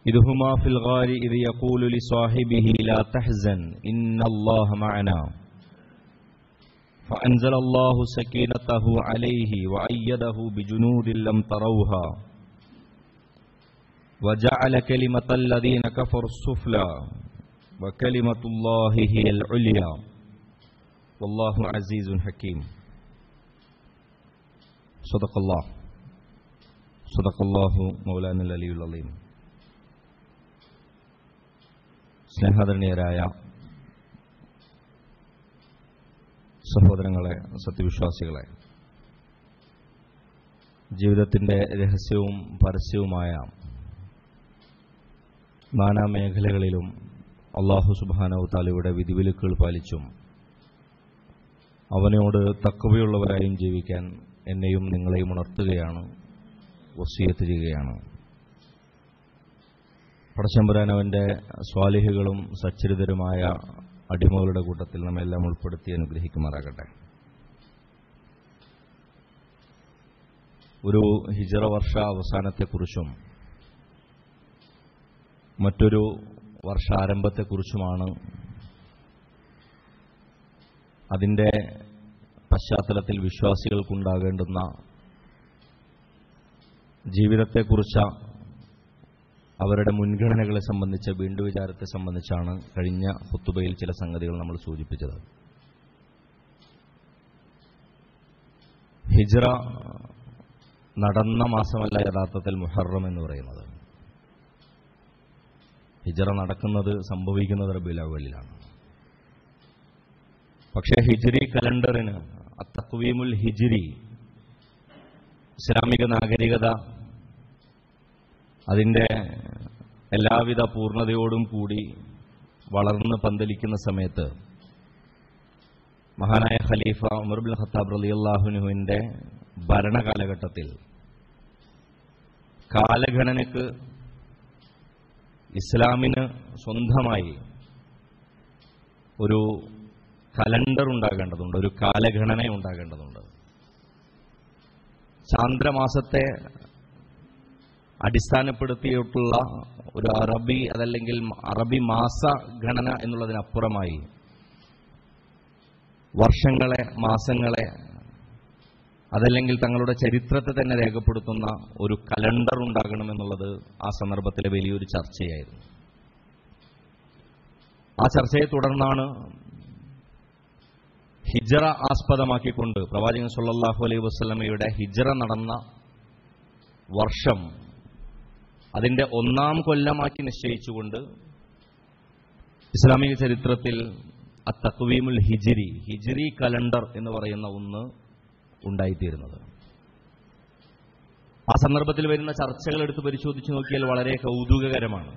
إذ هما في الغار إذ يقول لصاحبه لا تحزن إن الله معنا فأنزل الله سكينته عليه وأيده بجنود لم تروها وجعل كلمة الذين كفروا السفلى وكلمة الله هي العليا والله عزيز حكيم صدق الله صدق الله مولانا العلي العظيم സ്നേഹാദരണീയരായ സഹോദരങ്ങളെ സത്യവിശ്വാസികളെ ജീവിതത്തിൻ്റെ രഹസ്യവും പരസ്യവുമായ നാനാ മേഖലകളിലും അള്ളാഹു സുബാനവ് താലയുടെ വിധിവിലക്കുകൾ പാലിച്ചും അവനോട് തക്കവയുള്ളവരായും ജീവിക്കാൻ എന്നെയും നിങ്ങളെയും ഉണർത്തുകയാണ് വസീയത്ത് ചെയ്യുകയാണ് പടച്ചമ്പരാൻ അവൻ്റെ സ്വാലിഹികളും സച്ചരിതരുമായ അടിമകളുടെ കൂട്ടത്തിൽ നമ്മെല്ലാം ഉൾപ്പെടുത്തി അനുഗ്രഹിക്കുമാറാകട്ടെ ഒരു ഹിജറ വർഷ അവസാനത്തെക്കുറിച്ചും മറ്റൊരു വർഷാരംഭത്തെക്കുറിച്ചുമാണ് അതിൻ്റെ പശ്ചാത്തലത്തിൽ വിശ്വാസികൾക്കുണ്ടാകേണ്ടുന്ന ജീവിതത്തെക്കുറിച്ച അവരുടെ മുൻഗണനകളെ സംബന്ധിച്ച വീണ്ടു വിചാരത്തെ സംബന്ധിച്ചാണ് കഴിഞ്ഞ ഹുത്തുബയിൽ ചില സംഗതികൾ നമ്മൾ സൂചിപ്പിച്ചത് ഹിജ്റ നടന്ന മാസമല്ല യഥാർത്ഥത്തിൽ മുഹറം എന്ന് പറയുന്നത് ഹിജ്റ നടക്കുന്നത് സംഭവിക്കുന്നത് റബിലവലിലാണ് പക്ഷേ ഹിജ്രി കലണ്ടറിന് തക്വീമുൽ ഹിജ്രി ഇസ്ലാമിക നാഗരികത അതിൻ്റെ എല്ലാവിധ പൂർണ്ണതയോടും കൂടി വളർന്ന് പന്തലിക്കുന്ന സമയത്ത് മഹാനായ ഖലീഫ ഉമർബുൽ ഖത്താബ് റലി അള്ളാഹുനുവിൻ്റെ ഭരണകാലഘട്ടത്തിൽ കാലഗണനയ്ക്ക് ഇസ്ലാമിന് സ്വന്തമായി ഒരു കലണ്ടർ ഉണ്ടാകേണ്ടതുണ്ട് ഒരു കാലഗണന ഉണ്ടാകേണ്ടതുണ്ട് ചാന്ദ്രമാസത്തെ അടിസ്ഥാനപ്പെടുത്തിയിട്ടുള്ള ഒരു അറബി അതല്ലെങ്കിൽ അറബി മാസ ഗണന എന്നുള്ളതിനപ്പുറമായി വർഷങ്ങളെ മാസങ്ങളെ അതല്ലെങ്കിൽ തങ്ങളുടെ ചരിത്രത്തെ തന്നെ രേഖപ്പെടുത്തുന്ന ഒരു കലണ്ടർ ഉണ്ടാകണമെന്നുള്ളത് ആ സന്ദർഭത്തിലെ വലിയൊരു ചർച്ചയായിരുന്നു ആ ചർച്ചയെ തുടർന്നാണ് ഹിജറ ആസ്പദമാക്കിക്കൊണ്ട് പ്രവാചകൻ സല്ലല്ലാഹു അലൈഹി വസല്ലമയുടെ ഹിജറ നടന്ന വർഷം അതിന്റെ ഒന്നാം കൊല്ലമാക്കി നിശ്ചയിച്ചുകൊണ്ട് ഇസ്ലാമിക ചരിത്രത്തിൽ അത്തക്വീമുൽ ഹിജിരി ഹിജിരി കലണ്ടർ എന്ന് പറയുന്ന ഒന്ന് ഉണ്ടായിത്തീരുന്നത് ആ സന്ദർഭത്തിൽ വരുന്ന ചർച്ചകൾ എടുത്ത് പരിശോധിച്ച് നോക്കിയാൽ വളരെ കൗതുകകരമാണ്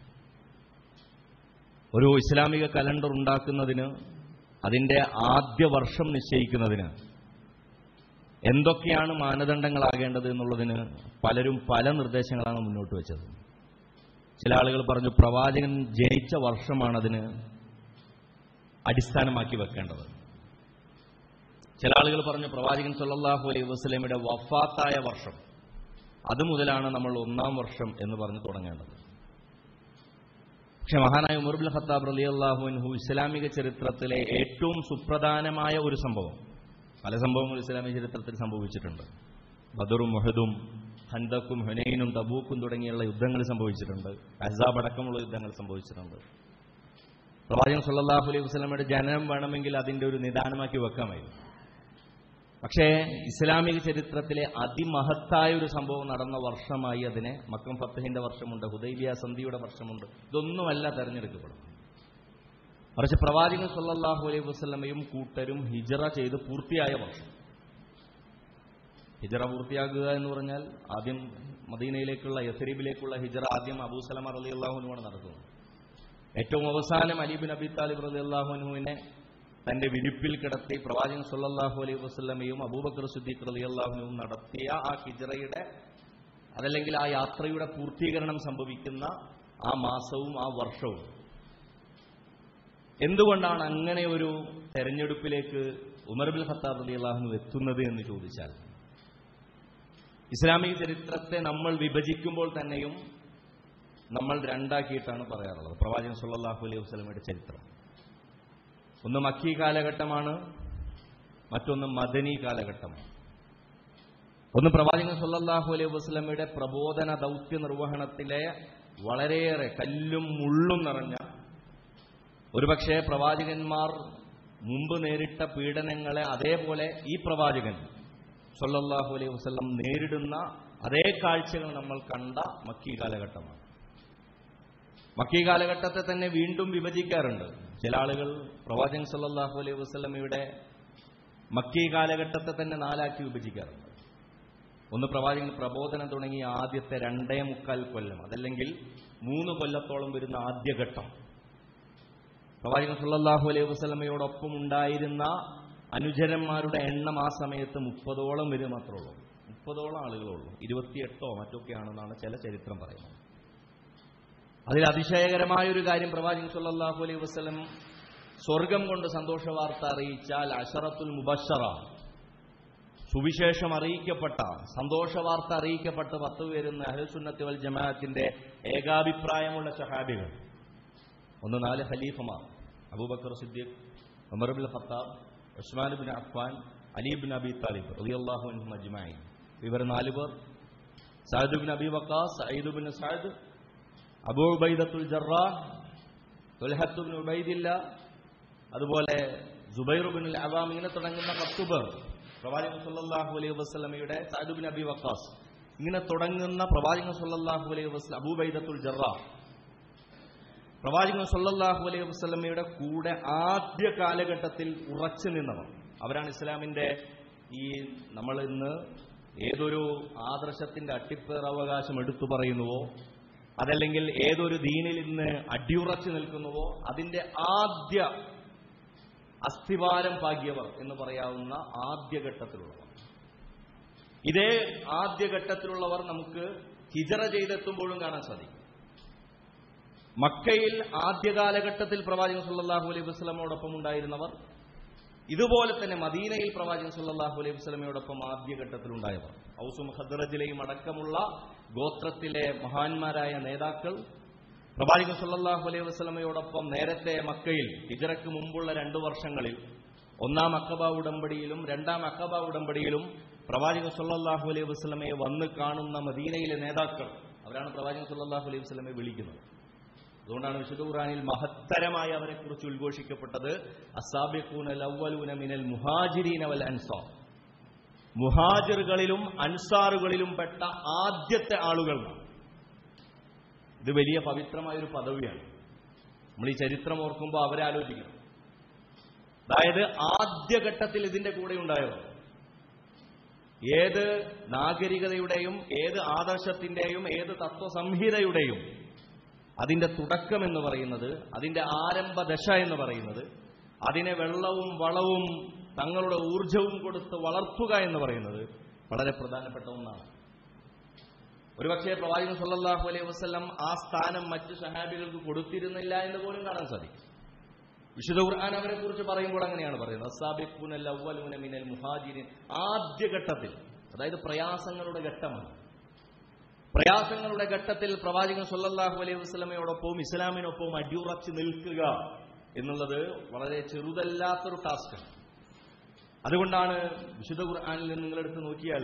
ഒരു ഇസ്ലാമിക കലണ്ടർ ഉണ്ടാക്കുന്നതിന് അതിന്റെ ആദ്യ വർഷം നിശ്ചയിക്കുന്നതിന് എന്തൊക്കെയാണ് മാനദണ്ഡങ്ങളാകേണ്ടത് എന്നുള്ളതിന് പലരും പല നിർദ്ദേശങ്ങളാണ് മുന്നോട്ട് വെച്ചത് ചില ആളുകൾ പറഞ്ഞു പ്രവാചകൻ ജനിച്ച വർഷമാണതിന് അടിസ്ഥാനമാക്കി വെക്കേണ്ടത് ചില ആളുകൾ പറഞ്ഞു പ്രവാചകൻ സല്ലല്ലാഹു അലൈഹി വസല്ലമയുടെ വഫാത്തായ വർഷം അത് മുതലാണ് നമ്മൾ ഒന്നാം വർഷം എന്ന് പറഞ്ഞു തുടങ്ങേണ്ടത് പക്ഷെ മഹാനായ ഉമർബുൽ ഖത്താബ് റലി അള്ളാഹുൻഹു ഇസ്ലാമിക ചരിത്രത്തിലെ ഏറ്റവും സുപ്രധാനമായ ഒരു സംഭവം പല സംഭവങ്ങളും ഇസ്ലാമിക ചരിത്രത്തിൽ സംഭവിച്ചിട്ടുണ്ട് ബദറും മുഹദും ഹന്തക്കും ഹുനൈനും തബൂക്കും തുടങ്ങിയുള്ള യുദ്ധങ്ങൾ സംഭവിച്ചിട്ടുണ്ട് അഹ്സാബ് അടക്കമുള്ള യുദ്ധങ്ങൾ സംഭവിച്ചിട്ടുണ്ട് പ്രവാചകൻ സല്ലല്ലാഹു അലൈഹി വസല്ലമയുടെ ജനനം വേണമെങ്കിൽ അതിന്റെ ഒരു നിദാനമാക്കി വെക്കാമായിരുന്നു പക്ഷേ ഇസ്ലാമിക ചരിത്രത്തിലെ അതിമഹത്തായ ഒരു സംഭവം നടന്ന വർഷമായി അതിനെ മക്കം ഫത്തഹിന്റെ വർഷമുണ്ട് ഹുദൈബിയ സന്ധിയുടെ വർഷമുണ്ട് ഇതൊന്നുമല്ല തെരഞ്ഞെടുക്കപ്പെടും മറിച്ച് പ്രവാചകൻ സല്ലല്ലാഹു അലൈഹി വസല്ലമയും കൂട്ടരും ഹിജറ ചെയ്ത് പൂർത്തിയായ വർഷം ഹിജറ പൂർത്തിയാക്കുക എന്ന് പറഞ്ഞാൽ ആദ്യം മദീനയിലേക്കുള്ള യസരീബിലേക്കുള്ള ഹിജറ ആദ്യം അബൂ സലമ റലി അള്ളാഹുനുമാണ് നടത്തുന്നത് ഏറ്റവും അവസാനം അലീബിൻ അബി താലിബ് റലി അള്ളാഹുനുവിനെ തന്റെ വിരിപ്പിൽ കിടത്തി പ്രവാചകൻ സല്ലല്ലാഹു അലൈഹി വസല്ലമയും അബൂബക്കർ സിദ്ദീഖ് റലി അള്ളാഹുനുവും നടത്തിയ ആ ഹിജറയുടെ അതല്ലെങ്കിൽ ആ യാത്രയുടെ പൂർത്തീകരണം സംഭവിക്കുന്ന ആ മാസവും ആ വർഷവും എന്തുകൊണ്ടാണ് അങ്ങനെ ഒരു തെരഞ്ഞെടുപ്പിലേക്ക് ഉമർ ബിൻ ഖത്താബ് അലി അള്ളാഹുനു എത്തുന്നത് എന്ന് ചോദിച്ചാൽ ഇസ്ലാമിക ചരിത്രത്തെ നമ്മൾ വിഭജിക്കുമ്പോൾ തന്നെയും നമ്മൾ രണ്ടാക്കിയിട്ടാണ് പറയാറുള്ളത് പ്രവാചകൻ സല്ലല്ലാഹു അലൈഹി വസല്ലമയുടെ ചരിത്രം ഒന്ന് മക്കി കാലഘട്ടമാണ് മറ്റൊന്ന് മദനി കാലഘട്ടമാണ് ഒന്ന് പ്രവാചകൻ സല്ലല്ലാഹു അലൈഹി വസല്ലമയുടെ പ്രബോധന ദൗത്യ നിർവഹണത്തിലെ വളരെയേറെ കല്ലും മുള്ളും നിറഞ്ഞ ഒരുപക്ഷെ പ്രവാചകന്മാർ മുമ്പ് നേരിട്ട പീഡനങ്ങളെ അതേപോലെ ഈ പ്രവാചകൻ സല്ലല്ലാഹു അലൈഹി വസല്ലം നേരിടുന്ന അതേ കാഴ്ചകൾ നമ്മൾ കണ്ട മക്കി കാലഘട്ടമാണ് മക്കി കാലഘട്ടത്തെ തന്നെ വീണ്ടും വിഭജിക്കാറുണ്ട് ചില ആളുകൾ പ്രവാചകൻ സല്ലല്ലാഹു അലൈഹി വസല്ലമയുടെ മക്കി കാലഘട്ടത്തെ തന്നെ നാലാക്കി വിഭജിക്കാറുണ്ട് ഒന്ന് പ്രവാചകൻ പ്രബോധനം തുടങ്ങിയ ആദ്യത്തെ രണ്ടേ മുക്കാൽ കൊല്ലം അതല്ലെങ്കിൽ മൂന്ന് കൊല്ലത്തോളം വരുന്ന ആദ്യഘട്ടം പ്രവാചകൻ സല്ലല്ലാഹു അലൈഹി വസല്ലമയോടൊപ്പം ഉണ്ടായിരുന്ന അനുചരന്മാരുടെ എണ്ണം ആ സമയത്ത് മുപ്പതോളം വരും മാത്രമേ ഉള്ളൂ മുപ്പതോളം ആളുകളുള്ളൂ ഇരുപത്തിയെട്ടോ മറ്റൊക്കെയാണെന്നാണ് ചില ചരിത്രം പറയുന്നത് അതിൽ അതിശയകരമായ ഒരു കാര്യം പ്രവാചകൻ സല്ലല്ലാഹു അലൈഹി വസല്ലം സ്വർഗം കൊണ്ട് സന്തോഷ വാർത്ത അറിയിച്ചാൽ അഷറത്തുൽ മുബഷറ സുവിശേഷം അറിയിക്കപ്പെട്ട സന്തോഷ വാർത്ത അറിയിക്കപ്പെട്ട പത്ത് പേരുന്ന അഹ്ലുസുന്നത്തി വൽ ജമാഅത്തിന്റെ ഏകാഭിപ്രായമുള്ള സഹാബികൾ ഒന്ന് നാല് ഖലീഫമാർ Abu Bakr Siddiq Umar bin Khattab Uthman bin Affan Ali bin Abi Talib റളിയല്ലാഹു അൻഹും അജ്മഈൻ ഇവർ നാല് പേർ Saad bin Abi Waqqas Saeed bin Saad Abu Ubaidatul Jarrah Talha bin Ubaidullah അതുപോലെ ജുബൈർ ബിൻ അവാം ഇങ്ങനെ തുടങ്ങുന്ന പത്ത് പേർ പ്രവാചകൻ സല്ലല്ലാഹു അലൈഹി വസല്ലമയുടെ സഅദ് ബിൻ അബി വഖാസ് ഇങ്ങനെ തുടങ്ങുന്ന പ്രവാചകൻ സല്ലല്ലാഹു അലൈഹി വസല്ലം അബൂ ഉബൈദത്തുൽ ജറാഹ് പ്രവാചകൻ സല്ലല്ലാഹു അലൈഹി വസല്ലമയുടെ കൂടെ ആദ്യ കാലഘട്ടത്തിൽ ഉറച്ചു നിന്നവർ അവരാണ് ഇസ്ലാമിന്റെ ഈ നമ്മൾ ഇന്ന് ഏതൊരു ആദർശത്തിന്റെ അട്ടിപ്പേർ അവകാശം എടുത്തു പറയുന്നുവോ അതല്ലെങ്കിൽ ഏതൊരു ദീനിൽ ഇന്ന് അടിയുറച്ചു നിൽക്കുന്നുവോ അതിന്റെ ആദ്യ അസ്ഥിവാരം പാകിയവർ എന്ന് പറയാവുന്ന ആദ്യഘട്ടത്തിലുള്ളവർ ഇതേ ആദ്യഘട്ടത്തിലുള്ളവർ നമുക്ക് ഹിജറ ചെയ്തെത്തുമ്പോഴും കാണാൻ സാധിക്കും മക്കയിൽ ആദ്യ കാലഘട്ടത്തിൽ പ്രവാചകൻ സല്ലല്ലാഹു അലൈഹി വസല്ലമയോടൊപ്പം ഉണ്ടായിരുന്നവർ ഇതുപോലെ തന്നെ മദീനയിൽ പ്രവാചകൻ സല്ലല്ലാഹു അലൈഹി വസല്ലമയോടൊപ്പം ആദ്യഘട്ടത്തിൽ ഉണ്ടായവർ ഔസും ഖദ്റജിലെയും അടക്കമുള്ള ഗോത്രത്തിലെ മഹാന്മാരായ നേതാക്കൾ പ്രവാചകൻ സല്ലല്ലാഹു അലൈഹി വസല്ലമയോടൊപ്പം നേരത്തെ മക്കയിൽ ഹിജറയ്ക്ക് മുമ്പുള്ള രണ്ടു വർഷങ്ങളിൽ ഒന്നാം അക്കബ ഉടമ്പടിയിലും രണ്ടാം അക്കബ ഉടമ്പടിയിലും പ്രവാചകൻ സല്ലല്ലാഹു അലൈഹി വസല്ലമയെ വന്ന് കാണുന്ന മദീനയിലെ നേതാക്കൾ അവരാണ് പ്രവാചകൻ സല്ലല്ലാഹു അലൈഹി വസല്ലമയെ വിളിക്കുന്നത് അതുകൊണ്ടാണ് വിശുദ്ധ ഖുറാനിൽ മഹത്തരമായി അവരെ കുറിച്ച് ഉദ്ഘോഷിക്കപ്പെട്ടത് അസാബിഖൂന ലവ്വലൂന മിനൽ മുഹാജിരീന വൽ അൻസാർ മുഹാജിറുകളിലും അൻസാറുകളിലും പെട്ട ആദ്യത്തെ ആളുകൾ ഇത് വലിയ പവിത്രമായ ഒരു പദവിയാണ് നമ്മൾ ഈ ചരിത്രം ഓർക്കുമ്പോൾ അവരെ ആലോചിക്കണം അതായത് ആദ്യഘട്ടത്തിൽ ഇതിന്റെ കൂടെ ഉണ്ടായവർ ഏത് നാഗരികതയുടെയും ഏത് ആദർശത്തിന്റെയും ഏത് തത്വസംഹിതയുടെയും അതിന്റെ തുടക്കം എന്ന് പറയുന്നത് അതിന്റെ ആരംഭ ദശ എന്ന് പറയുന്നത് അതിനെ വെള്ളവും വളവും തങ്ങളുടെ ഊർജവും കൊടുത്ത് വളർത്തുക എന്ന് പറയുന്നത് വളരെ പ്രധാനപ്പെട്ട ഒന്നാണ് ഒരുപക്ഷെ പ്രവാചകൻ സല്ലല്ലാഹു അലൈഹി വസല്ലം ആ സ്ഥാനം മറ്റു സഹാബികൾക്ക് കൊടുത്തിരുന്നില്ല എന്ന് പോലും കാണാൻ സാധിക്കും വിശുദ്ധ ഖുർആൻ അവരെ കുറിച്ച് പറയുമ്പോൾ അങ്ങനെയാണ് പറയുന്നത് അസാബിഖൂനൽ അവ്വലൂന മിനൽ മുഹാജിരിൻ ആദ്യഘട്ടത്തിൽ അതായത് പ്രയാസങ്ങളുടെ ഘട്ടമാണ് പ്രയാസങ്ങളുടെ ഘട്ടത്തിൽ പ്രവാചകൻ സല്ലല്ലാഹു അലൈഹി വസല്ലമയോടൊപ്പവും ഇസ്ലാമിനൊപ്പവും അടിയുറച്ച് നിൽക്കുക എന്നുള്ളത് വളരെ ചെറുതല്ലാത്തൊരു ടാസ്ക്കാണ് അതുകൊണ്ടാണ് വിശുദ്ധ ഖുർആനിൽ നിന്ന് നിങ്ങളെടുത്ത് നോക്കിയാൽ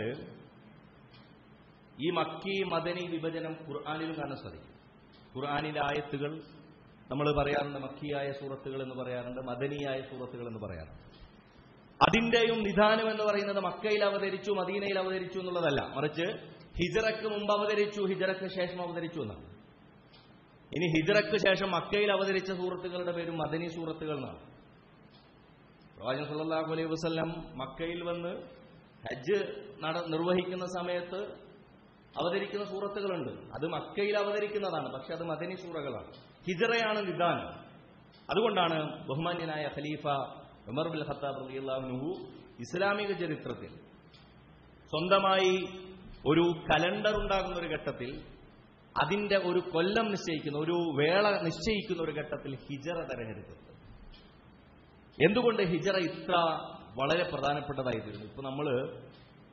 ഈ മക്കി മദനി വിഭജനം ഖുർആാനിലും കാണാൻ സാധിക്കും ഖുർആാനിലെ ആയത്തുകൾ നമ്മൾ പറയാറുണ്ട് മക്കിയായ സൂറത്തുകൾ എന്ന് പറയാറുണ്ട് മദനിയായ സൂറത്തുകൾ എന്ന് പറയാറുണ്ട് അതിന്റെയും നിധാനം എന്ന് പറയുന്നത് മക്കയിൽ അവതരിച്ചു മദീനയിൽ അവതരിച്ചു എന്നുള്ളതല്ല മറിച്ച് ഹിജറക്ക് മുമ്പ് അവതരിച്ചു ഹിജറക്ക് ശേഷം അവതരിച്ചു എന്നാണ് ഇനി ഹിജറക്ക് ശേഷം മക്കയിൽ അവതരിച്ച സൂറത്തുകളുടെ പേരും മദനി സൂറത്തുകൾ എന്നാണ് പ്രവാചകൻ സല്ലല്ലാഹു അലൈഹി വസല്ലം മക്കയിൽ വന്ന് ഹജ്ജ് നട നിർവഹിക്കുന്ന സമയത്ത് അവതരിക്കുന്ന സൂറത്തുകളുണ്ട് അത് മക്കയിൽ അവതരിക്കുന്നതാണ് പക്ഷെ അത് മദനി സൂറകളാണ് ഹിജറയാണ് നിദാനം അതുകൊണ്ടാണ് ബഹുമാന്യനായ ഖലീഫ ഉമർ ബിൻ ഖത്താബ് റളിയല്ലാഹു ഇസ്ലാമിക ചരിത്രത്തിൽ സ്വന്തമായി ഒരു കലണ്ടർ ഉണ്ടാകുന്ന ഒരു ഘട്ടത്തിൽ അതിന്റെ ഒരു കൊല്ലം നിശ്ചയിക്കുന്ന ഒരു വേള നിശ്ചയിക്കുന്ന ഒരു ഘട്ടത്തിൽ ഹിജറ തെരഞ്ഞെടുക്കുന്നത് എന്തുകൊണ്ട് ഹിജറ ഇത്ര വളരെ പ്രധാനപ്പെട്ടതായി തീരുന്നു ഇപ്പൊ നമ്മൾ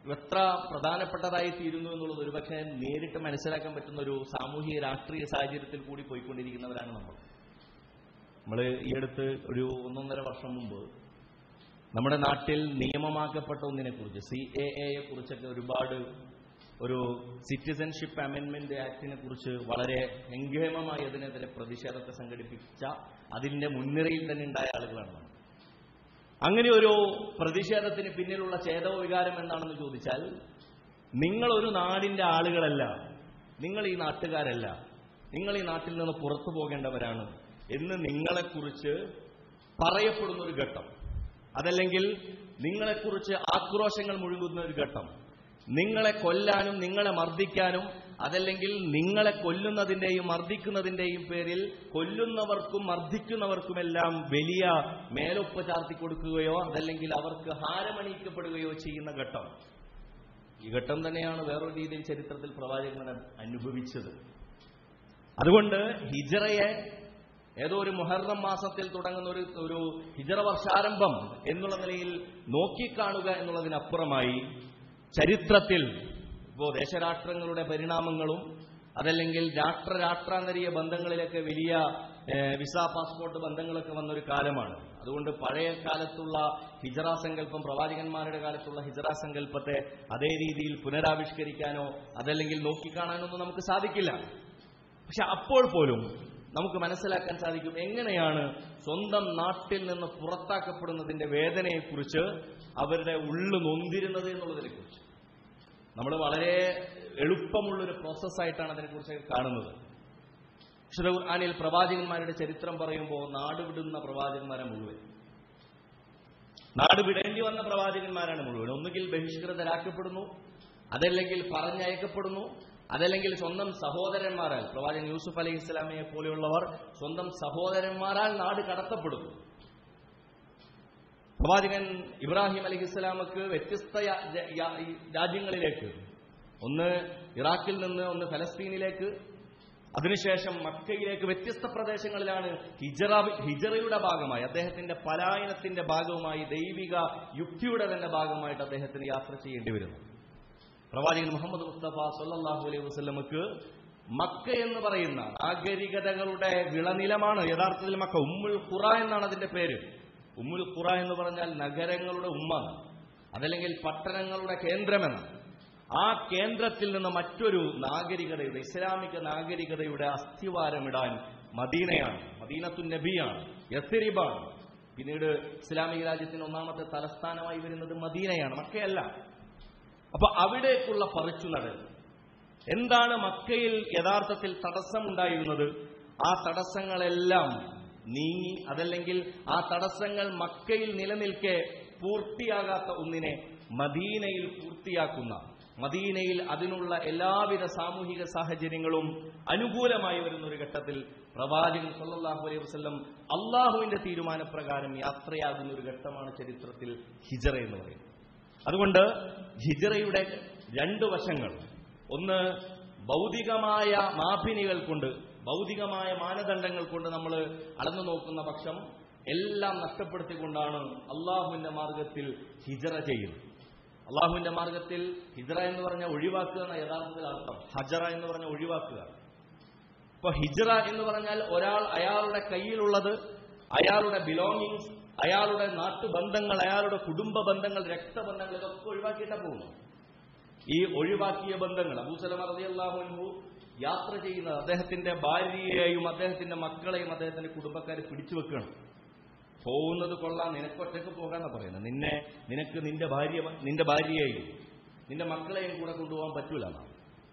എത്ര പ്രധാനപ്പെട്ടതായി തീരുന്നു എന്നുള്ളത് ഒരുപക്ഷെ നേരിട്ട് മനസ്സിലാക്കാൻ പറ്റുന്ന ഒരു സാമൂഹിക രാഷ്ട്രീയ സാഹചര്യത്തിൽ കൂടി പോയിക്കൊണ്ടിരിക്കുന്നവരാണ് നമ്മൾ നമ്മൾ ഈ അടുത്ത് ഒരു ഒന്നൊന്നര വർഷം മുമ്പ് നമ്മുടെ നാട്ടിൽ നിയമമാക്കപ്പെട്ട ഒന്നിനെ കുറിച്ച് സി എ എയെ കുറിച്ചൊക്കെ ഒരുപാട് ഒരു സിറ്റിസൺഷിപ്പ് അമെൻമെന്റ് ആക്ടിനെ കുറിച്ച് വളരെ ഹെങ്കേമമായി അതിനെതിരെ പ്രതിഷേധത്തെ സംഘടിപ്പിച്ച അതിന്റെ മുൻനിരയിൽ തന്നെ ഉണ്ടായ ആളുകളാണ് നമ്മൾ അങ്ങനെ ഒരു പ്രതിഷേധത്തിന് പിന്നിലുള്ള ചേതോ വികാരം എന്താണെന്ന് ചോദിച്ചാൽ നിങ്ങൾ ഒരു നാടിന്റെ ആളുകളല്ല നിങ്ങൾ ഈ നാട്ടുകാരല്ല നിങ്ങൾ ഈ നാട്ടിൽ നിന്ന് പുറത്തു പോകേണ്ടവരാണ് എന്ന് നിങ്ങളെക്കുറിച്ച് പറയപ്പെടുന്ന ഒരു ഘട്ടം അതല്ലെങ്കിൽ നിങ്ങളെക്കുറിച്ച് ആക്രോശങ്ങൾ മുഴുകുന്ന ഒരു ഘട്ടം നിങ്ങളെ കൊല്ലാനും നിങ്ങളെ മർദ്ദിക്കാനും അതല്ലെങ്കിൽ നിങ്ങളെ കൊല്ലുന്നതിന്റെയും മർദ്ദിക്കുന്നതിന്റെയും പേരിൽ കൊല്ലുന്നവർക്കും മർദ്ദിക്കുന്നവർക്കുമെല്ലാം വലിയ മേലൊപ്പ് ചാർത്തി കൊടുക്കുകയോ അതല്ലെങ്കിൽ അവർക്ക് ഹാരമണിയിക്കപ്പെടുകയോ ചെയ്യുന്ന ഘട്ടം ഈ ഘട്ടം തന്നെയാണ് വേറൊരു രീതിയിൽ ചരിത്രത്തിൽ പ്രവാചകൻ അനുഭവിച്ചത് അതുകൊണ്ട് ഹിജറയെ ഏതോ ഒരു മുഹറം മാസത്തിൽ തുടങ്ങുന്ന ഒരു ഒരു ഹിജറ വർഷാരംഭം എന്നുള്ള നിലയിൽ നോക്കിക്കാണുക എന്നുള്ളതിനപ്പുറമായി ചരിത്രത്തിൽ ഇപ്പോൾ ദേശരാഷ്ട്രങ്ങളുടെ പരിണാമങ്ങളും അതല്ലെങ്കിൽ രാഷ്ട്ര രാഷ്ട്രാന്തരീയ ബന്ധങ്ങളിലൊക്കെ വലിയ ഏഹ്, വിസ പാസ്പോർട്ട് ബന്ധങ്ങളൊക്കെ വന്നൊരു കാലമാണ് അതുകൊണ്ട് പഴയ കാലത്തുള്ള ഹിജറ സങ്കല്പം പ്രവാചകന്മാരുടെ കാലത്തുള്ള ഹിജറ സങ്കല്പത്തെ അതേ രീതിയിൽ പുനരാവിഷ്കരിക്കാനോ അതല്ലെങ്കിൽ നോക്കിക്കാണാനോ ഒന്നും നമുക്ക് സാധിക്കില്ല പക്ഷെ അപ്പോൾ പോലും നമുക്ക് മനസ്സിലാക്കാൻ സാധിക്കും എങ്ങനെയാണ് സ്വന്തം നാട്ടിൽ നിന്ന് പുറത്താക്കപ്പെടുന്നതിന്റെ വേദനയെക്കുറിച്ച് അവരുടെ ഉള്ളു നൊന്തിരുന്നത് എന്നുള്ളതിനെ കുറിച്ച് നമ്മൾ വളരെ എളുപ്പമുള്ളൊരു പ്രോസസ്സായിട്ടാണ് അതിനെക്കുറിച്ച് കാണുന്നത് വിശുദ്ധ ഖുർആനിൽ പ്രവാചകന്മാരുടെ ചരിത്രം പറയുമ്പോൾ നാട് വിടുന്ന പ്രവാചകന്മാരെ മുഴുവൻ നാട് വിടേണ്ടി വന്ന പ്രവാചകന്മാരാണ് മുഴുവൻ ഒന്നുകിൽ ബഹിഷ്കൃതരാക്കപ്പെടുന്നു അതല്ലെങ്കിൽ പറഞ്ഞയക്കപ്പെടുന്നു അതല്ലെങ്കിൽ സ്വന്തം സഹോദരന്മാരാൽ പ്രവാചകൻ യൂസുഫ് അലൈഹി ഇസ്ലാമിയെ പോലെയുള്ളവർ സ്വന്തം സഹോദരന്മാരാൽ നാട് കടത്തപ്പെടുന്നു പ്രവാചകൻ ഇബ്രാഹിം അലൈഹി ഇസ്ലാമക്ക് വ്യത്യസ്ത യാ- യാ- രാജ്യങ്ങളിലേക്ക് ഒന്ന് ഇറാഖിൽ നിന്ന് ഒന്ന് ഫലസ്തീനിലേക്ക് അതിനുശേഷം മക്കയിലേക്ക് വ്യത്യസ്ത പ്രദേശങ്ങളിലാണ് ഹിജറ ഹിജറയുടെ ഭാഗമായി അദ്ദേഹത്തിന്റെ പലായനത്തിന്റെ ഭാഗവുമായി ദൈവിക യുക്തിയുടെ തന്നെ ഭാഗമായിട്ട് അദ്ദേഹത്തിന് യാത്ര ചെയ്യേണ്ടി വരുന്നു പ്രവാചകൻ മുഹമ്മദ് മുസ്തഫ സല്ലല്ലാഹു അലൈഹി വസല്ലമക്ക് മക്ക എന്ന് പറയുന്ന നാഗരികതകളുടെ വിളനിലമാണ് യഥാർത്ഥത്തിൽ മക്ക ഉമ്മുൽ ഖുറ എന്നാണ് അതിന്റെ പേര് ഉമ്മുൽ ഖുറ എന്ന് പറഞ്ഞാൽ നഗരങ്ങളുടെ ഉമ്മ അതല്ലെങ്കിൽ പട്ടണങ്ങളുടെ കേന്ദ്രമെന്ന് ആ കേന്ദ്രത്തിൽ നിന്ന് മറ്റൊരു നാഗരികതയുടെ ഇസ്ലാമിക നാഗരികതയുടെ അസ്ഥിവാരമിടാൻ മദീനയാണ് മദീനത്തു നബിയാണ് യസിരിബാണ് പിന്നീട് ഇസ്ലാമിക രാജ്യത്തിന് ഒന്നാമത്തെ തലസ്ഥാനമായി വരുന്നത് മദീനയാണ് മക്കയല്ല അപ്പൊ അവിടേക്കുള്ള പറിച്ചുനടൽ എന്താണ് മക്കയിൽ യഥാർത്ഥത്തിൽ തടസ്സമുണ്ടായിരുന്നത് ആ തടസ്സങ്ങളെല്ലാം നീങ്ങി അതല്ലെങ്കിൽ ആ തടസ്സങ്ങൾ മക്കയിൽ നിലനിൽക്കെ പൂർത്തിയാകാത്ത ഒന്നിനെ മദീനയിൽ പൂർത്തിയാക്കുന്ന മദീനയിൽ അതിനുള്ള എല്ലാവിധ സാമൂഹിക സാഹചര്യങ്ങളും അനുകൂലമായി വരുന്ന ഒരു ഘട്ടത്തിൽ പ്രവാചകൻ സല്ലല്ലാഹു അലൈഹി വസല്ലം അള്ളാഹുവിന്റെ തീരുമാനപ്രകാരം യാത്രയാകുന്ന ഒരു ഘട്ടമാണ് ചരിത്രത്തിൽ ഹിജറ എന്ന് പറയുന്നത് അതുകൊണ്ട് ഹിജറയുടെ രണ്ട് വശങ്ങൾ ഒന്ന് ഭൗതികമായ മാഭിനികൾ കൊണ്ട് ഭൗതികമായ മാനദണ്ഡങ്ങൾ കൊണ്ട് നമ്മൾ അളന്നു നോക്കുന്ന പക്ഷം എല്ലാം നഷ്ടപ്പെടുത്തിക്കൊണ്ടാണ് അള്ളാഹുവിന്റെ മാർഗത്തിൽ ഹിജറ ചെയ്യുന്നത് അള്ളാഹുവിന്റെ മാർഗത്തിൽ ഹിജറ എന്ന് പറഞ്ഞാൽ ഒഴിവാക്കുക എന്ന യഥാർത്ഥത്തിൽ അർത്ഥം ഹജറ എന്ന് പറഞ്ഞാൽ ഒഴിവാക്കുക ഇപ്പൊ ഹിജറ എന്ന് പറഞ്ഞാൽ ഒരാൾ അയാളുടെ കയ്യിലുള്ളത് അയാളുടെ ബിലോങ്ങിങ്സ് അയാളുടെ നാട്ടുബന്ധങ്ങൾ അയാളുടെ കുടുംബ ബന്ധങ്ങൾ രക്തബന്ധങ്ങൾ ഇതൊക്കെ ഒഴിവാക്കിയിട്ടാണ് പോകുന്നത് ഈ ഒഴിവാക്കിയ ബന്ധങ്ങൾ അബൂസലമ റളിയല്ലാഹു അൻഹു യാത്ര ചെയ്യുന്നത് അദ്ദേഹത്തിന്റെ ഭാര്യയെയും അദ്ദേഹത്തിന്റെ മക്കളെയും അദ്ദേഹത്തിന്റെ കുടുംബക്കാരെ പിടിച്ചു വെക്കണം പോകുന്നത് കൊള്ളാം നിനക്കൊറ്റക്ക് പോകാന്നാ പറയുന്നത് നിന്നെ നിനക്ക് നിന്റെ ഭാര്യ നിന്റെ ഭാര്യയെയും നിന്റെ മക്കളെയും കൂടെ കൊണ്ടുപോകാൻ പറ്റൂല എന്നാണ്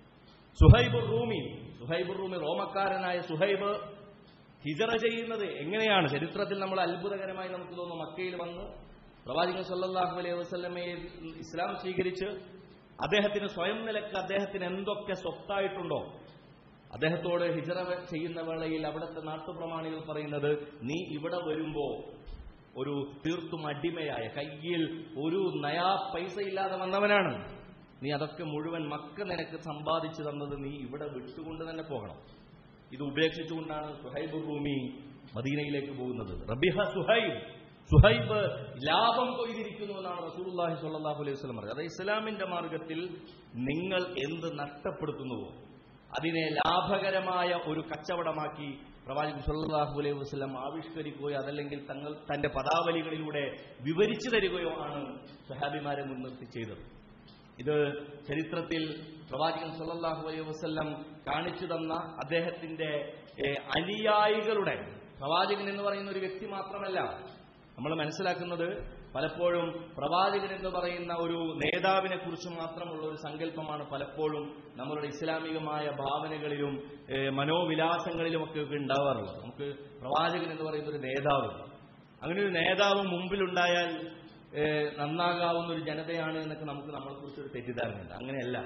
സുഹൈബ് റൂമി സുഹൈബ് റൂമി റോമക്കാരനായ സുഹൈബ് ഹിജറ ചെയ്യുന്നത് എങ്ങനെയാണ് ചരിത്രത്തിൽ നമ്മൾ അത്ഭുതകരമായി നമുക്ക് തോന്നുന്നു മക്കയിൽ വന്ന് പ്രവാചകൻ സല്ലല്ലാഹു അലൈഹി വസല്ലമയെ ഇസ്ലാം സ്വീകരിച്ച് അദ്ദേഹത്തിന് സ്വയം നിലക്ക് അദ്ദേഹത്തിന് എന്തൊക്കെ സ്വത്തായിട്ടുണ്ടോ അദ്ദേഹത്തോട് ഹിജറ ചെയ്യുന്ന വേളയിൽ അവിടുത്തെ നാട്ടുപ്രമാണികൾ പറയുന്നത് നീ ഇവിടെ വരുമ്പോ ഒരു തീർത്തും അടിമയായ കയ്യിൽ ഒരു നയാ പൈസ ഇല്ലാതെ വന്നവനാണ് നീ അതൊക്കെ മുഴുവൻ മക്ക നിനക്ക് സമ്പാദിച്ചു തന്നത് നീ ഇവിടെ വിട്ടുകൊണ്ട് തന്നെ പോകണം ഇത് ഉപേക്ഷിച്ചുകൊണ്ടാണ് സുഹൈബ് റൂമി മദീനയിലേക്ക് പോകുന്നത് റബിഹ സുഹൈബ് സുഹൈബ് ലാഭം കൊയ്തിരിക്കുന്നു എന്നാണ് റസൂലുള്ളാഹി സ്വല്ലല്ലാഹു അലൈഹി വസല്ലം പറഞ്ഞത് അത് ഇസ്ലാമിന്റെ മാർഗത്തിൽ നിങ്ങൾ എന്ത് നഷ്ടപ്പെടുത്തുന്നുവോ അതിനെ ലാഭകരമായ ഒരു കച്ചവടമാക്കി പ്രവാചകൻ സല്ലല്ലാഹു അലൈഹി വസല്ലം ആവിഷ്കരിക്കുകയോ അതല്ലെങ്കിൽ തങ്ങൾ തന്റെ പദാവലികളിലൂടെ വിവരിച്ചു തരികയോ ആണ് സഹാബിമാരെ മുൻനിർത്തി ചെയ്തത് ഇത് ചരിത്രത്തിൽ പ്രവാചകൻ സല്ലല്ലാഹു അലൈഹി വസല്ലം കാണിച്ചു തന്ന അദ്ദേഹത്തിന്റെ ഏഹ്, അനുയായികളുടെ പ്രവാചകൻ എന്ന് പറയുന്ന ഒരു വ്യക്തി മാത്രമല്ല നമ്മൾ മനസ്സിലാക്കുന്നത് പലപ്പോഴും പ്രവാചകൻ എന്ന് പറയുന്ന ഒരു നേതാവിനെ കുറിച്ച് മാത്രമുള്ള ഒരു സങ്കല്പമാണ് പലപ്പോഴും നമ്മളുടെ ഇസ്ലാമികമായ ഭാവനകളിലും ഏഹ്, മനോവിലാസങ്ങളിലും ഒക്കെ ഉണ്ടാവാറുള്ളത് നമുക്ക് പ്രവാചകൻ എന്ന് പറയുന്ന ഒരു നേതാവ് അങ്ങനെ ഒരു നേതാവ് മുമ്പിലുണ്ടായാൽ ഏഹ്, നന്നാകാവുന്ന ഒരു ജനതയാണ് എന്നൊക്കെ നമുക്ക് നമ്മളെക്കുറിച്ച് ഒരു തെറ്റിദ്ധാരണയുണ്ട് അങ്ങനെയല്ല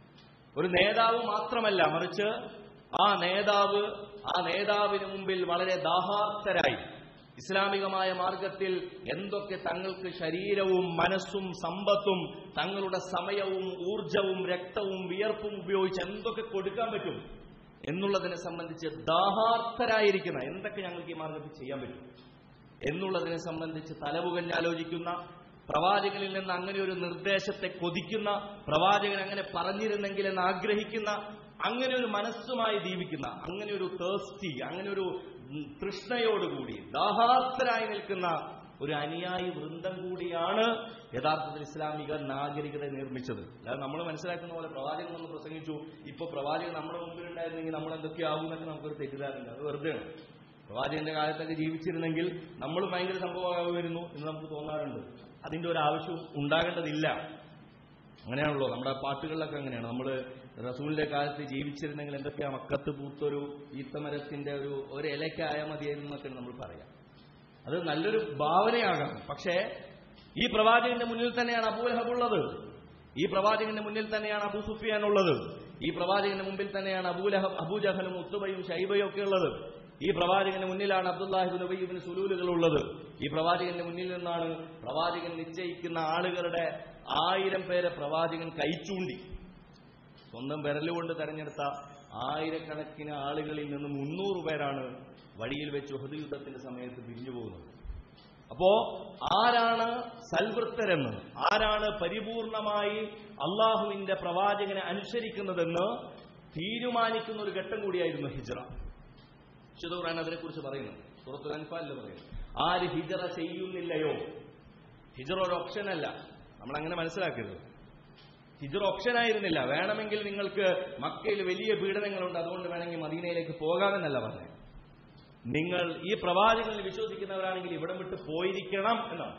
ഒരു നേതാവ് മാത്രമല്ല മറിച്ച് ആ നേതാവ് ആ നേതാവിന് മുമ്പിൽ വളരെ ദാഹാർത്തരായി ഇസ്ലാമികമായ മാർഗത്തിൽ എന്തൊക്കെ തങ്ങൾക്ക് ശരീരവും മനസ്സും സമ്പത്തും തങ്ങളുടെ സമയവും ഊർജവും രക്തവും വിയർപ്പും ഉപയോഗിച്ച് എന്തൊക്കെ കൊടുക്കാൻ പറ്റും എന്നുള്ളതിനെ സംബന്ധിച്ച് ദാഹാർത്തരായിരിക്കുന്ന എന്തൊക്കെ ഞങ്ങൾക്ക് ഈ മാർഗത്തിൽ ചെയ്യാൻ പറ്റും എന്നുള്ളതിനെ സംബന്ധിച്ച് തലവുകഞ്ഞ് ആലോചിക്കുന്ന പ്രവാചകനിൽ നിന്ന് അങ്ങനെ ഒരു നിർദ്ദേശത്തെ കൊതിക്കുന്ന പ്രവാചകൻ അങ്ങനെ പറഞ്ഞിരുന്നെങ്കിൽ എന്ന് ആഗ്രഹിക്കുന്ന അങ്ങനെ ഒരു മനസ്സുമായി ജീവിക്കുന്ന അങ്ങനെ ഒരു തേസ്റ്റി അങ്ങനെ ഒരു ഉം, തൃഷ്ണയോടുകൂടി ദാഹാർത്തരായി നിൽക്കുന്ന ഒരു അനുയായി വൃന്ദം കൂടിയാണ് യഥാർത്ഥത്തിൽ ഇസ്ലാമിക നാഗരികത നിർമ്മിച്ചത് അല്ലാതെ നമ്മൾ മനസ്സിലാക്കുന്ന പോലെ പ്രവാചകൻ ഒന്ന് പ്രസംഗിച്ചു ഇപ്പൊ പ്രവാചകൻ നമ്മുടെ മുമ്പിലുണ്ടായിരുന്നെങ്കിൽ നമ്മൾ എന്തൊക്കെയാകും എന്നൊക്കെ നമുക്കൊരു തെറ്റിദ്ധാരണ അത് വെറുതെയാണ് പ്രവാചകന്റെ കാലത്തൊക്കെ ജീവിച്ചിരുന്നെങ്കിൽ നമ്മൾ ഭയങ്കര സംഭവമാകുമായിരുന്നു എന്ന് നമുക്ക് തോന്നാറുണ്ട് അതിന്റെ ഒരു ആവശ്യം ഉണ്ടാകേണ്ടതില്ല അങ്ങനെയാണല്ലോ നമ്മുടെ പാട്ടുകളിലൊക്കെ അങ്ങനെയാണ് നമ്മൾ റസൂലിന്റെ കാലത്ത് ജീവിച്ചിരുന്നെങ്കിൽ എന്തൊക്കെയാ മക്കത്ത് പൂത്തൊരു ഈത്തമരത്തിന്റെ ഒരു ഒരു ഇലയ്ക്കായാൽ മതിയായിരുന്നു എന്നൊക്കെയാണ് നമ്മൾ പറയാം അത് നല്ലൊരു ഭാവനയാകാം പക്ഷേ ഈ പ്രവാചകന്റെ മുന്നിൽ തന്നെയാണ് അബൂലഹബ് ഉള്ളത് ഈ പ്രവാചകന്റെ മുന്നിൽ തന്നെയാണ് അബൂ സുഫിയാൻ ഉള്ളത് ഈ പ്രവാചകന്റെ മുമ്പിൽ തന്നെയാണ് അബൂലഹബ് അബൂജഹലും ഉത്തുബയും ഷൈബയും ഒക്കെ ഉള്ളത് ഈ പ്രവാചകന്റെ മുന്നിലാണ് അബ്ദുല്ലാഹിബിൻ ഉബൈബിൻ സുലൂലുകൾ ഉള്ളത് ഈ പ്രവാചകന്റെ മുന്നിൽ നിന്നാണ് പ്രവാചകൻ നിശ്ചയിക്കുന്ന ആളുകളുടെ ആയിരം പേരെ പ്രവാചകൻ കൈച്ചൂണ്ടി സ്വന്തം വിരലുകൊണ്ട് തെരഞ്ഞെടുത്ത ആയിരക്കണക്കിന് ആളുകളിൽ നിന്ന് മുന്നൂറ് പേരാണ് വഴിയിൽ വെച്ച് ഉഹദ് യുദ്ധത്തിന്റെ സമയത്ത് പിരിഞ്ഞു പോകുന്നത് അപ്പോ ആരാണ് സൽവൃത്തരെന്ന് ആരാണ് പരിപൂർണമായി അള്ളാഹുവിന്റെ പ്രവാചകനെ അനുസരിക്കുന്നതെന്ന് തീരുമാനിക്കുന്ന ഒരു ഘട്ടം കൂടിയായിരുന്നു ഹിജ്റ വിശുദ്ധ ഖുർആൻ അതിനെക്കുറിച്ച് പറയുന്നു സുഹൃത്തു അൻഫാലിൽ പറയുന്നു ആര് ഹിജറ ചെയ്യുന്നില്ലയോ ഹിജറ ഒരു ഓപ്ഷനല്ല നമ്മൾ അങ്ങനെ മനസ്സിലാക്കരുത് ഹിജറ ഓപ്ഷൻ ആയിരുന്നില്ല വേണമെങ്കിൽ നിങ്ങൾക്ക് മക്കയിൽ വലിയ പീഡനങ്ങളുണ്ട് അതുകൊണ്ട് വേണമെങ്കിൽ മദീനയിലേക്ക് പോകാമെന്നല്ല പറഞ്ഞത് നിങ്ങൾ ഈ പ്രവാചകനിൽ വിശ്വസിക്കുന്നവരാണെങ്കിൽ ഇവിടം വിട്ട് പോയിരിക്കണം എന്നാണ്